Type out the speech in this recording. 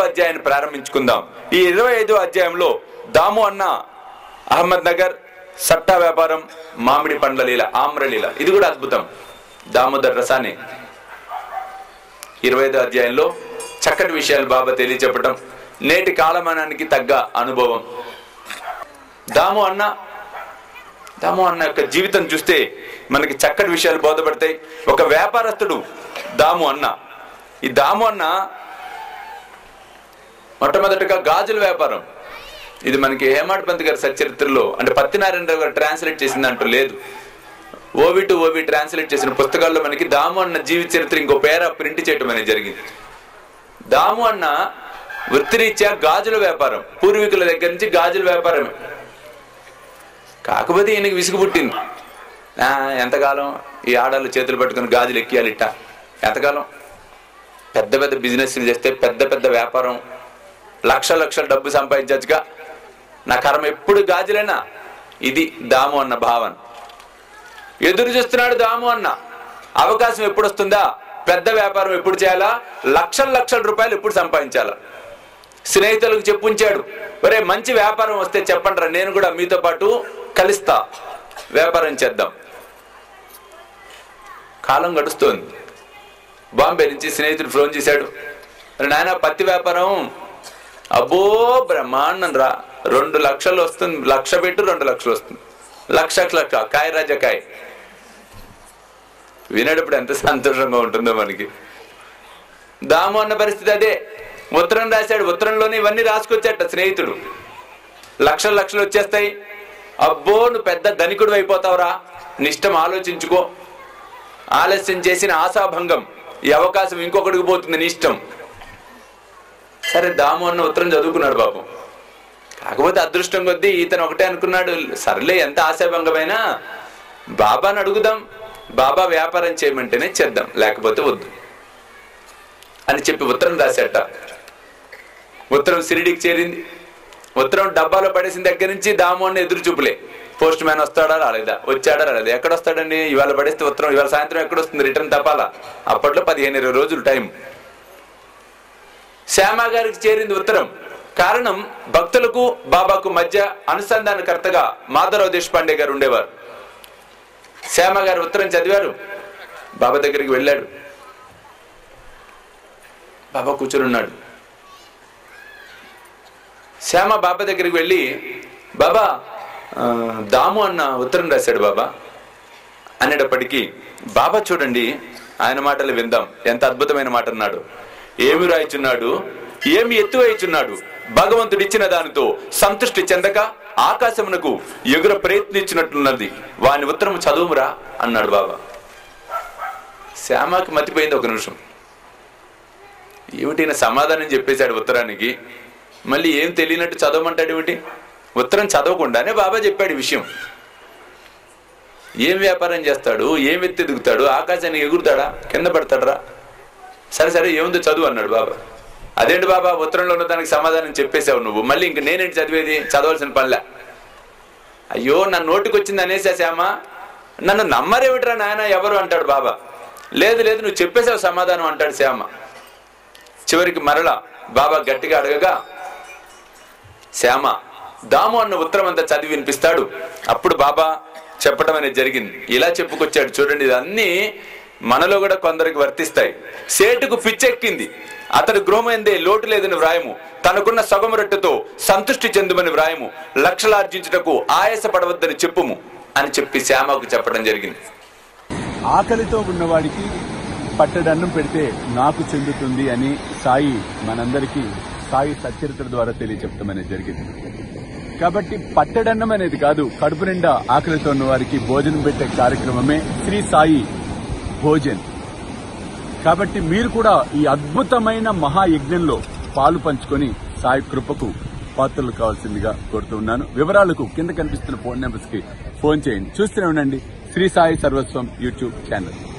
అధ్యాయాన్ని ప్రారంభించుకుందాం ఈ ఇరవై ఐదో అధ్యాయంలో దాము అన్న అహ్మద్ నగర్ సట్టా వ్యాపారం మామిడి పండ్ల లీల ఆమ్రలీల ఇది కూడా అద్భుతం దామోదర్ రసాని ఇరవై ఐదో అధ్యాయంలో చక్కటి విషయాలు బాబా తెలియచెప్పటం నేటి కాలమానానికి తగ్గ అనుభవం దాము అన్న దాము అన్న యొక్క జీవితం చూస్తే మనకి చక్కటి విషయాలు బోధపడతాయి ఒక వ్యాపారస్తుడు దాము అన్న ఈ దాము అన్న మొట్టమొదటిగా గాజుల వ్యాపారం ఇది మనకి హేమాడ్ పంత్ గారి సచరిత్రలో అంటే పత్తినారాయణరావు గారు ట్రాన్స్లేట్ చేసింది అంటూ లేదు ఓవి టు ఓవి ట్రాన్స్లేట్ చేసిన పుస్తకాల్లో మనకి దాము అన్న జీవిత చరిత్ర ఇంకో పేర ప్రింట్ చేయడం అనేది జరిగింది దాము అన్న వృత్తిరీత్యా గాజుల వ్యాపారం పూర్వీకుల దగ్గర నుంచి గాజుల వ్యాపారమే కాకపోతే ఈయనకి విసుగు పుట్టింది ఆ, ఎంతకాలం ఈ ఆడాళ్ళు చేతులు పట్టుకుని గాజులు ఎక్కియాలి ఇట్ట ఎంతకాలం పెద్ద పెద్ద బిజినెస్లు చేస్తే పెద్ద పెద్ద వ్యాపారం లక్ష లక్షల డబ్బు సంపాదించచ్చుగా నా కర్మ ఎప్పుడు గాజులేనా ఇది దాము అన్న భావన ఎదురు చూస్తున్నాడు దాము అన్న అవకాశం ఎప్పుడు వస్తుందా పెద్ద వ్యాపారం ఎప్పుడు చేయాలా లక్షల లక్షల రూపాయలు ఎప్పుడు సంపాదించాలా స్నేహితులకు చెప్పుంచాడు ఒరే మంచి వ్యాపారం వస్తే చెప్పండి నేను కూడా మీతో పాటు కలుస్తా వ్యాపారం చేద్దాం కాలం గడుస్తోంది బాంబే నుంచి స్నేహితుడు ఫోన్ చేశాడు "అరే నాయన పత్తి వ్యాపారం అబ్బో బ్రహ్మాండం రా రెండు లక్షలు వస్తుంది లక్ష పెట్టు రెండు లక్షలు వస్తుంది లక్ష లక్ష కాయ రాజా కాయ వినేటప్పుడు ఎంత సంతోషంగా ఉంటుందో మనకి దాము అన్న పరిస్థితి అదే ఉత్తరం రాశాడు ఉత్తరంలోనే ఇవన్నీ రాసుకొచ్చాట స్నేహితుడు లక్షలు లక్షలు వచ్చేస్తాయి అబ్బో నువ్వు పెద్ద ధనికుడు అయిపోతావురా నిష్టం ఆలోచించుకో ఆలస్యం చేసిన ఆశాభంగం ఈ అవకాశం ఇంకొకటికి పోతుంది నీ ఇష్టం సరే దాము అన్న ఉత్తరం చదువుకున్నాడు పాపం కాకపోతే అదృష్టం కొద్దీ ఇతను ఒకటే అనుకున్నాడు సర్లే ఎంత ఆశాభంగమైనా బాబాని అడుగుదాం బాబా వ్యాపారం చేయమంటేనే చేద్దాం లేకపోతే వద్దు అని చెప్పి ఉత్తరం రాశాట ఉత్తరం సిరిడికి చేరింది ఉత్తరం డబ్బాలో పడేసిన దగ్గర నుంచి దాము అన్న ఎదురు చూపులే పోస్ట్ మ్యాన్ వస్తాడా రాలేదా వచ్చాడా రాలేదా ఎక్కడ వస్తాడండి ఇవాళ పడేస్తే ఉత్తరం ఇవాళ సాయంత్రం ఎక్కడ వస్తుంది రిటర్న్ తపాలా అప్పట్లో పదిహేను ఇరవై రోజులు టైం శ్యామ గారికి చేరింది ఉత్తరం కారణం భక్తులకు బాబాకు మధ్య అనుసంధానకర్తగా మాధవరావు దేశపాండే గారు ఉండేవారు శ్యామ గారు ఉత్తరం చదివారు బాబా దగ్గరికి వెళ్ళాడు బాబా కూర్చొని ఉన్నాడు శ్యామ బాబా దగ్గరికి వెళ్ళి బాబా ఆ, దాము అన్న ఉత్తరం రాశాడు బాబా అనేటప్పటికీ బాబా చూడండి ఆయన మాటలు విందాం ఎంత అద్భుతమైన మాట అన్నాడు ఏమి రాయిచున్నాడు ఏమి ఎత్తువైచున్నాడు భగవంతుడు ఇచ్చిన దానితో సంతృష్టి చెందక ఆకాశమునకు ఎగుర ప్రయత్నించినట్లున్నది వాని ఉత్తరం చదువుమురా అన్నాడు బాబా శ్యామకి మతిపోయింది ఒక నిమిషం ఏమిటి ఈయన సమాధానం చెప్పేశాడు ఉత్తరానికి మళ్ళీ ఏం తెలియనట్టు చదవమంటాడు ఏమిటి ఉత్తరం చదవకుండానే బాబా చెప్పాడు ఈ విషయం ఏం వ్యాపారం చేస్తాడు ఏం ఎత్తి ఎదుగుతాడు ఆకాశాన్ని ఎగురుతాడా కింద పడతాడరా సరే సరే ఏముందో చదువు అన్నాడు బాబా అదేంటి బాబా ఉత్తరంలో ఉన్న దానికి సమాధానం చెప్పేశావు నువ్వు మళ్ళీ ఇంక నేనేంటి చదివేది చదవాల్సిన పనిలే అయ్యో నా నోటికి వచ్చింది అనేసా శ్యామ నన్ను నమ్మరేమిట్రా నాయన ఎవరు అంటాడు బాబా లేదు లేదు నువ్వు చెప్పేశావు సమాధానం అంటాడు శ్యామ చివరికి మరలా బాబా గట్టిగా అడగగా శ్యామ దాము అన్న ఉత్తరం అంతా చదివి వినిపిస్తాడు అప్పుడు బాబా చెప్పడం అనేది జరిగింది ఇలా చెప్పుకొచ్చాడు చూడండి ఇదన్నీ మనలో కూడా కొందరికి వర్తిస్తాయి సేటుకు పిచ్చెక్కింది అతడు గృహమైందే లోటు లేదని వ్రాయము తనకున్న సగం రొట్టెతో సంతృష్టి చెందుమని వ్రాయము లక్షలార్జించుటకు ఆయాస పడవద్దని చెప్పుము అని చెప్పి శ్యామకు చెప్పడం జరిగింది ఆకలితో ఉన్నవాడికి పట్టడన్నం పెడితే నాకు చెందుతుంది అని సాయి మనందరికీ సాయి సచరిత్ర ద్వారా తెలియచెప్పడం అనేది జరిగింది కాబట్టి పట్టడన్నం అనేది కాదు కడుపు నిండా ఆకలితో ఉన్న వారికి భోజనం పెట్టే కార్యక్రమమే శ్రీ సాయి భోజన్ కాబట్టి మీరు కూడా ఈ అద్భుతమైన మహాయజ్ఞంలో పాలు పంచుకొని సాయి కృపకు పాత్రలు కావాల్సిందిగా కోరుతూ ఉన్నాను వివరాలకు కింద కనిపిస్తున్న ఫోన్ నెంబర్స్ కి ఫోన్ చేయండి చూస్తూనే ఉండండి శ్రీ సాయి సర్వస్వం యూట్యూబ్ ఛానల్